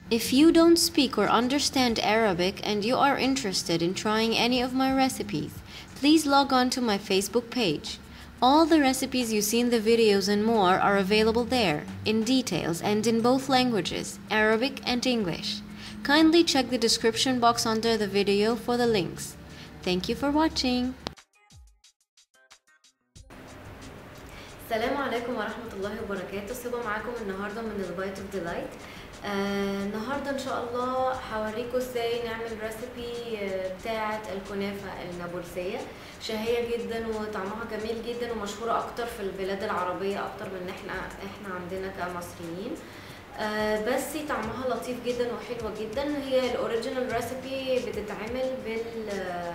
If you don't speak or understand Arabic and you are interested in trying any of my recipes, please log on to my Facebook page. All the recipes you see in the videos and more are available there, in details and in both languages, Arabic and English. Kindly check the description box under the video for the links. Thank you for watching. السلام عليكم ورحمة الله وبركاته سيبا معاكم النهاردة من البايت اوف ديلايت آه النهاردة ان شاء الله هوريكم ازاي نعمل ريسيبي آه، بتاعة الكنافة النابلسية شهية جدا وطعمها جميل جدا ومشهورة اكتر في البلاد العربية اكتر من احنا احنا عندنا كمصريين آه بس طعمها لطيف جدا وحلوة جدا هي الاوريجينال ريسيبي بتتعمل بال آه،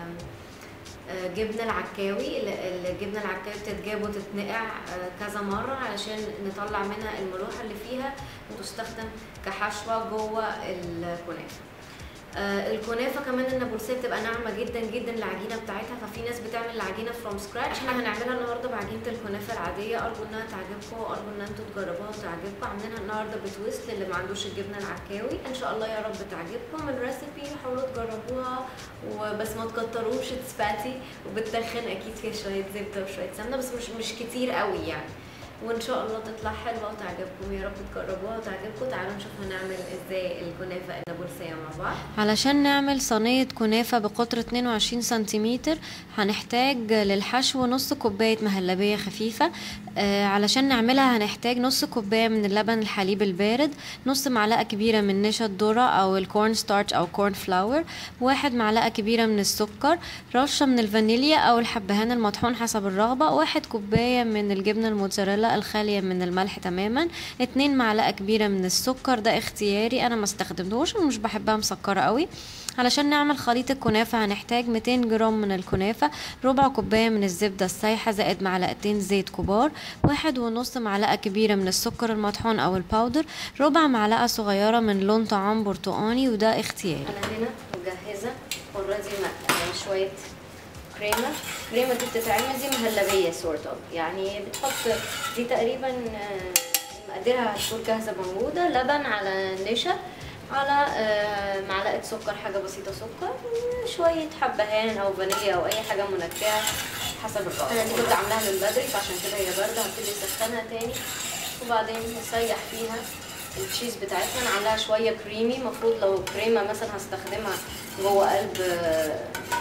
آه، جبنة العكاوي ال- الجبنة العكاوي بتتجاب وتتنقع آه، كذا مرة علشان نطلع منها الملوحة اللي فيها وتستخدم كحشوة جوه الكنافة آه، الكنافة كمان النابلسية بتبقى ناعمة جدا جدا العجينة بتاعتها ففي ناس بتعمل العجينة فروم سكراتش احنا هنعملها النهارده بعجينة الكنافة العادية ارجو انها تعجبكم وارجو ان انتوا تجربوها وتعجبكم عاملينها النهارده بتويست للي ما عندوش الجبنة العكاوي ان شاء الله يا رب تعجبكم الريسيبي حاولوا تجربوها وبس ما تكتروش اتس فاتي وبتدخن اكيد فيها شوية زبدة وشوية سمنة بس مش مش كتير قوي يعني وان شاء الله تطلع حلوه وتعجبكم يا رب تجربوها وتعجبكم تعالوا نشوف هنعمل ازاي الكنافه النابلسيه مع بعض علشان نعمل صينية كنافة بقطر 22 سنتيمتر هنحتاج للحشو نص كوباية مهلبية خفيفة آه علشان نعملها هنحتاج نص كوباية من اللبن الحليب البارد نص معلقة كبيرة من نشا الذرة أو الكورن ستارش أو كورن فلاور واحد معلقة كبيرة من السكر رشة من الفانيليا أو الحبهان المطحون حسب الرغبة واحد كوباية من الجبنة الموتزاريلا الخالية من الملح تماما اتنين معلقة كبيرة من السكر ده اختياري أنا ما استخدمتهوش ومش بحبها مسكرة قوي علشان نعمل خليط الكنافة هنحتاج 200 جرام من الكنافة ربع كوباية من الزبدة السايحة زائد معلقتين زيت كبار واحد ونص معلقة كبيرة من السكر المطحون أو الباودر ربع معلقة صغيرة من لون طعام برتقاني وده اختياري انا هنا مجهزه اوريدي شويه كريمه الكريمه دي بتتعمل دي مهلبيه سورت اوف يعني بتحط دي تقريبا آه، مقاديرها هتكون جاهزه موجوده لبن على نشا على آه، معلقه سكر حاجه بسيطه سكر شويه حبهان او فانيليا او اي حاجه منكهه حسب الرغبه انا دي كنت عاملاها من بدري فعشان كده هي بارده هبتدي اسخنها تاني وبعدين نسيح فيها التشيز بتاعتنا انا عاملاها شويه كريمي المفروض لو كريمه مثلا هستخدمها جوه قلب آه،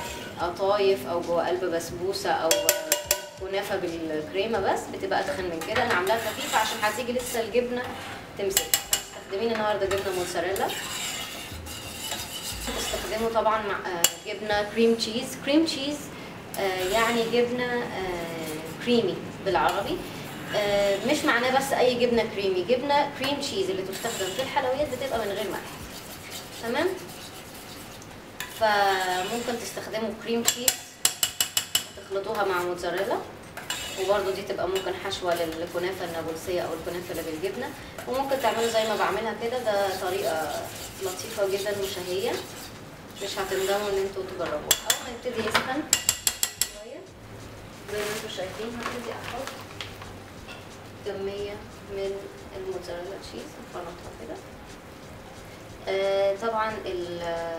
قطايف او جوه قلب بسبوسه او آه، كنافه بالكريمه بس بتبقى اتخن من كده انا عاملاها خفيفه عشان هتيجي لسه الجبنه تمسك مستخدمين النهارده جبنه موتزاريلا استخدموا طبعا مع آه، جبنه كريم تشيز كريم تشيز آه، يعني جبنه آه، كريمي بالعربي آه، مش معناه بس اي جبنه كريمي جبنه كريم تشيز اللي تستخدم في الحلويات بتبقى من غير ملح تمام فممكن تستخدموا كريم تشيز وتخلطوها مع موتزاريلا وبرده دي تبقى ممكن حشوه للكنافه النابلسيه او الكنافه اللي بالجبنه وممكن تعملوا زي ما بعملها كده ده طريقه لطيفه جدا وشهيه مش هتندموا ان انتوا تجربوها اول ما يبتدي يسخن شويه زي ما انتوا شايفين هبتدي احط كميه من الموتزاريلا تشيز افرطها كده آه طبعا ال-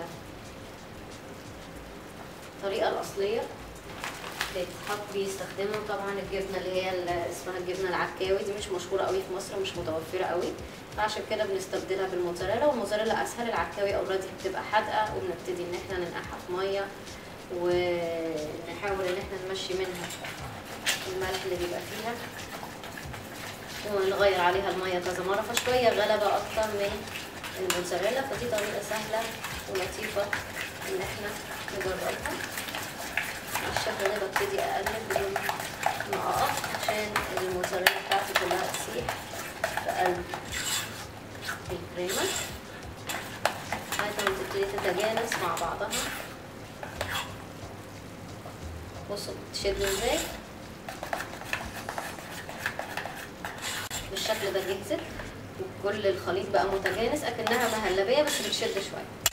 الطريقه الاصليه بيتحط بيستخدموا طبعا الجبنه اللي هي ال- اسمها الجبنه العكاوي دي مش مشهوره قوي في مصر مش متوفره قوي فعشان كده بنستبدلها بالموتزاريلا والموتزاريلا اسهل العكاوي اوريدي بتبقى حادقه وبنبتدي ان احنا ننقعها في ميه ونحاول ان احنا نمشي منها الملح اللي بيبقى فيها ونغير عليها الميه كذا مره فشويه غلبه اكتر من الموتزاريلا فدي طريقه سهله ولطيفه ان احنا نجربها بالشكل ده ببتدي اقلب بدون ما اقف عشان الموتزاريلا بتاعتي كلها تسيح في قلب الكريمه لغايه ما تبتدي تتجانس مع بعضها بصوا بتشد ازاي بالشكل ده جهزت وكل الخليط بقى متجانس اكنها مهلبيه بس بتشد شويه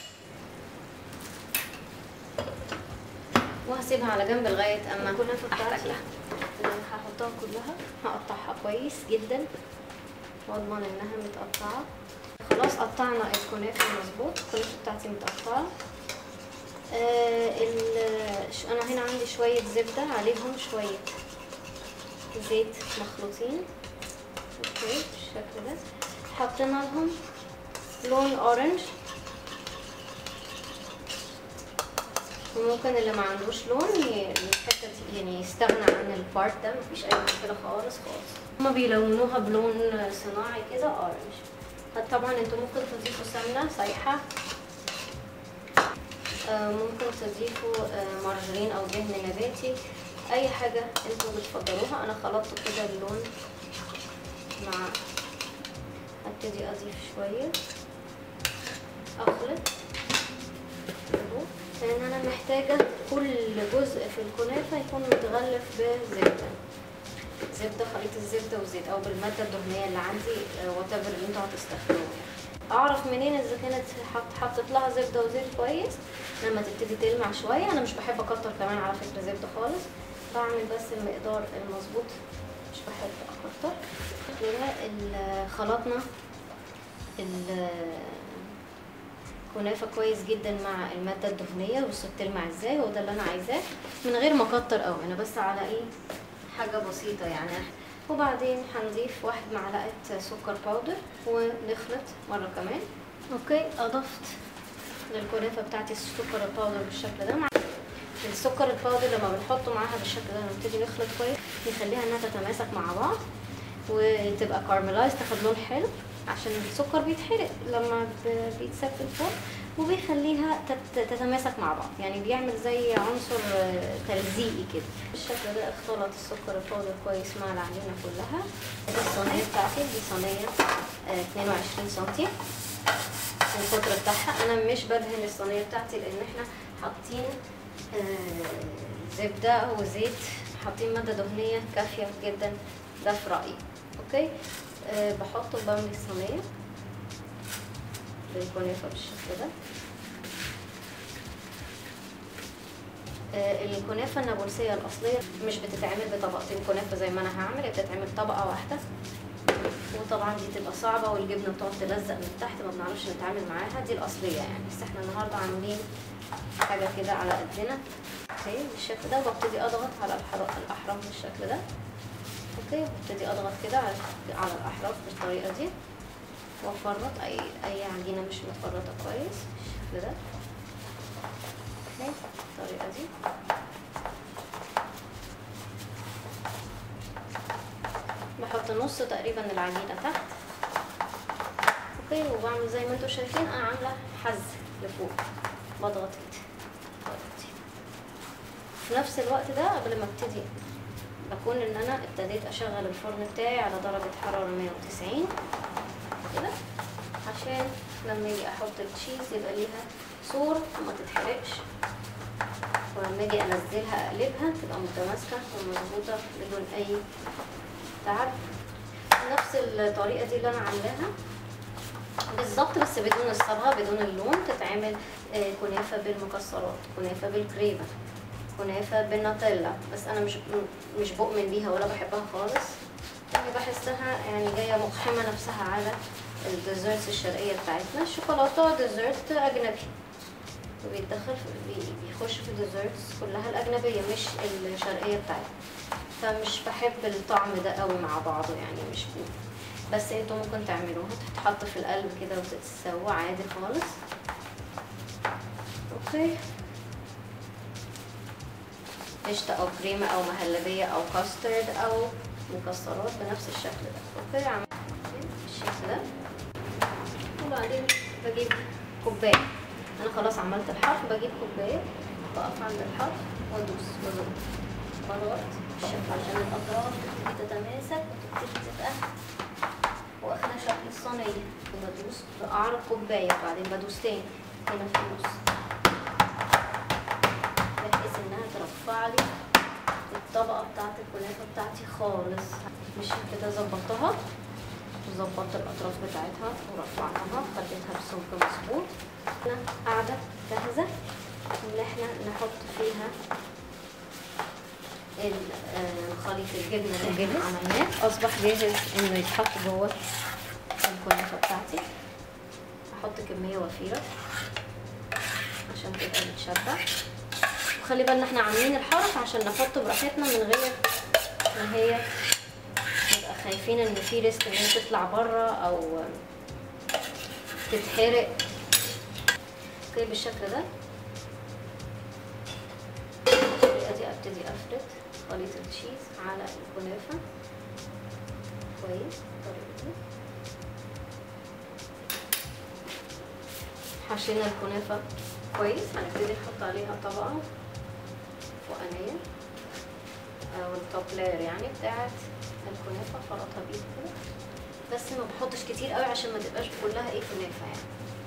وهسيبها على جنب لغايه اما الكنافة بتاعتي احتاجها أنا هحطها كلها هقطعها كويس جدا واضمن انها متقطعه خلاص قطعنا الكنافه مظبوط الكنافه بتاعتي متقطعه آه ال- ش- انا هنا عندي شويه زبده عليهم شويه زيت مخلوطين اوكي بالشكل ده حطينا لهم لون اورنج وممكن اللي ما عندوش لون ي- الحته دي يعني يستغنى عن البارت ده مفيش اي مشكله خالص خالص هما بيلونوها بلون صناعي كده اورنج طبعا انتوا ممكن تضيفوا سمنه سايحه آه، ممكن تضيفوا آه، مارجرين او دهن نباتي اي حاجه انتوا بتفضلوها انا خلطت كده اللون مع هبتدي اضيف شويه اخلط اهو لان انا محتاجه كل جزء في الكنافه يكون متغلف بزبده زبده خليط الزبده وزيت او بالماده الدهنيه اللي عندي وات ايفر اللي انتوا هتستخدموه يعني. اعرف منين اذا كانت حط حطيت لها زبده وزيت كويس لما تبتدي تلمع شويه انا مش بحب اكتر كمان على فكره زبده خالص بعمل بس المقدار المظبوط مش بحب اكتر كده ال- خلطنا الكنافه كويس جدا مع الماده الدهنيه بصوا بتلمع ازاي هو ده اللي انا عايزاه من غير ما اكتر قوي انا بس على ايه حاجه بسيطه يعني وبعدين هنضيف واحد معلقه سكر باودر ونخلط مره كمان اوكي اضفت للكنافه بتاعتي السكر الباودر بالشكل ده مع السكر الباودر لما بنحطه معاها بالشكل ده نبتدي نخلط كويس نخليها انها تتماسك مع بعض وتبقى كارملايز تاخد لون حلو عشان السكر بيتحرق لما ب- بيتساب في الفرن وبيخليها تت- تتماسك مع بعض يعني بيعمل زي عنصر آه، تلزيقي كده بالشكل ده اختلط السكر الباودر كويس مع العجينه كلها دي الصينيه بتاعتي دي صينيه آه، 22 سنتي القطر بتاعها انا مش بدهن الصينيه بتاعتي لان احنا حاطين آه، زبده وزيت حاطين ماده دهنيه كافيه جدا ده في رايي اوكي أه بحطه بملي الصينيه بالكنافه بالشكل ده آه، الكنافه النابلسيه الاصليه مش بتتعمل بطبقتين كنافه زي ما انا هعمل هي بتتعمل طبقه واحده وطبعا دي تبقى صعبه والجبنه بتقعد تلزق من تحت ما بنعرفش نتعامل معاها دي الاصليه يعني بس احنا النهارده عاملين حاجه كده على قدنا اوكي بالشكل ده وببتدي اضغط على الحر- الاحراف بالشكل ده اوكي ببتدي اضغط كده على على الاحراف بالطريقه دي وافرط اي اي عجينه مش متفرطه كويس بالشكل ده اوكي بالطريقه دي بحط نص تقريبا العجينه تحت اوكي وبعمل زي ما انتم شايفين انا عامله حز لفوق بضغط كده بضغط كده. في نفس الوقت ده قبل ما ابتدي بكون ان انا ابتديت اشغل الفرن بتاعي على درجة حرارة 190 كده عشان لما اجي احط التشيز يبقى ليها سور وما تتحرقش ولما اجي انزلها اقلبها تبقى متماسكة ومظبوطة بدون اي تعب نفس الطريقة دي اللي انا عاملاها بالظبط بس بدون الصبغة بدون اللون تتعمل آه، كنافة بالمكسرات كنافة بالكريمة كنافة بالنوتيلا بس انا مش مش بؤمن بيها ولا بحبها خالص يعني بحسها يعني جاية مقحمة نفسها على الديزرتس الشرقية بتاعتنا الشوكولاتة ديزرت أجنبي وبيتدخل في بي- بيخش في الديزرتس كلها الأجنبية مش الشرقية بتاعتنا فمش بحب الطعم ده قوي مع بعضه يعني مش بس انتوا ممكن تعملوها تتحط في القلب كده وتتسوى عادي خالص اوكي قشطة أو كريمة أو مهلبية أو كاسترد أو مكسرات بنفس الشكل ده أوكي عم بالشكل ده وبعدين بجيب كوباية أنا خلاص عملت الحرف بجيب كوباية بقف عند الحرف وأدوس وأزق بضغط بالشكل عشان الأطراف تبتدي تتماسك وتبتدي تبقى واخدة شكل الصينية وبدوس بأعرض كوباية وبعدين بدوس تاني هنا في النص بحيث انها ترفع لي الطبقة بتاعت الكنافة بتاعتي خالص مش كده ظبطتها وظبطت الأطراف بتاعتها ورفعناها خليتها بسمك مظبوط احنا قاعدة جاهزة ان احنا نحط فيها ال- آه، خليط الجبنة اللي احنا عملناه أصبح جاهز إنه يتحط جوه الكنافة بتاعتي هحط كميه وفيره عشان تبقى متشبع وخلي بالنا احنا عاملين الحرف عشان نحط براحتنا من غير ما هي نبقى خايفين ان في ريسك ان هي تطلع بره او تتحرق اوكي بالشكل ده بالطريقه دي ابتدي افرد خليط التشيز على الكنافه كويس بالطريقه دي حشينا الكنافه كويس هنبتدي نحط عليها طبقه فوقانيه او التوب لاير يعني بتاعت الكنافه فرطها بيها كده بس ما بحطش كتير قوي عشان ما تبقاش كلها ايه كنافه يعني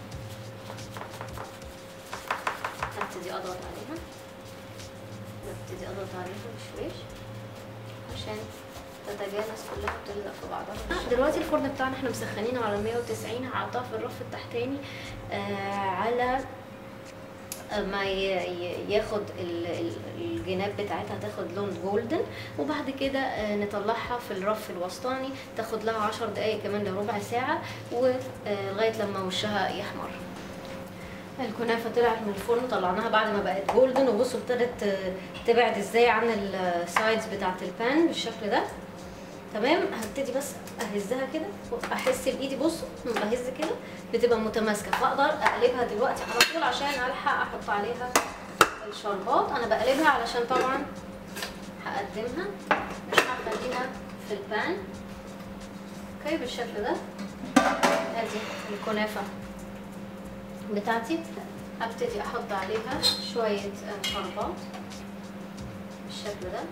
هبتدي اضغط عليها ببتدي اضغط عليها بشويش عشان تتجانس كلها وتلزق في بعضها دلوقتي الفرن بتاعنا احنا مسخنينه على 190 هحطها في الرف التحتاني آه على ما ي- ي- ياخد ال- ال- الجناب بتاعتها تاخد لون جولدن وبعد كده آه، نطلعها في الرف الوسطاني تاخد لها عشر دقايق كمان لربع ساعة ولغاية لما وشها يحمر الكنافة طلعت من الفرن طلعناها بعد ما بقت جولدن وبصوا ابتدت آه، تبعد ازاي عن السايدز بتاعت البان بالشكل ده تمام هبتدي بس اهزها كده احس بايدي بصوا لما بهز كده بتبقى متماسكه فاقدر اقلبها دلوقتي على طول عشان الحق احط عليها الشربات انا بقلبها علشان طبعا هقدمها مش هخليها في البان اوكي بالشكل ده ادي الكنافه بتاعتي هبتدي احط عليها شويه آه، شربات بالشكل ده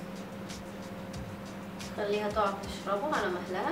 خليها تقعد تشربه على مهلها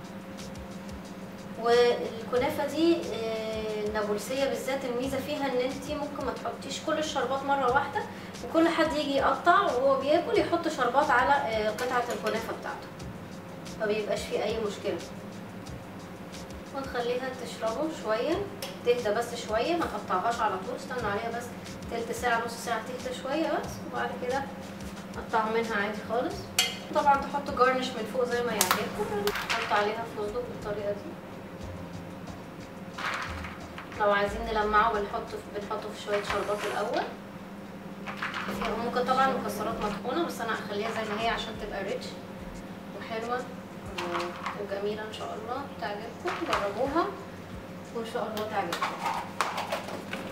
والكنافه دي آه، النابلسيه بالذات الميزه فيها ان انت ممكن ما تحطيش كل الشربات مره واحده وكل حد يجي يقطع وهو بياكل يحط شربات على آه، قطعه الكنافه بتاعته ما بيبقاش فيه اي مشكله ونخليها تشربه شويه تهدى بس شويه ما تقطعهاش على طول استنوا عليها بس تلت ساعه نص ساعه تهدى شويه بس وبعد كده قطعوا منها عادي خالص طبعا تحطوا جارنش من فوق زي ما يعجبكم نحط عليها فستق بالطريقه دي لو عايزين نلمعه بنحطه بنحطه في شويه شربات الاول فيها ممكن طبعا مكسرات مطحونه بس انا هخليها زي ما هي عشان تبقى ريتش وحلوه و- وجميله ان شاء الله تعجبكم جربوها وان شاء الله تعجبكم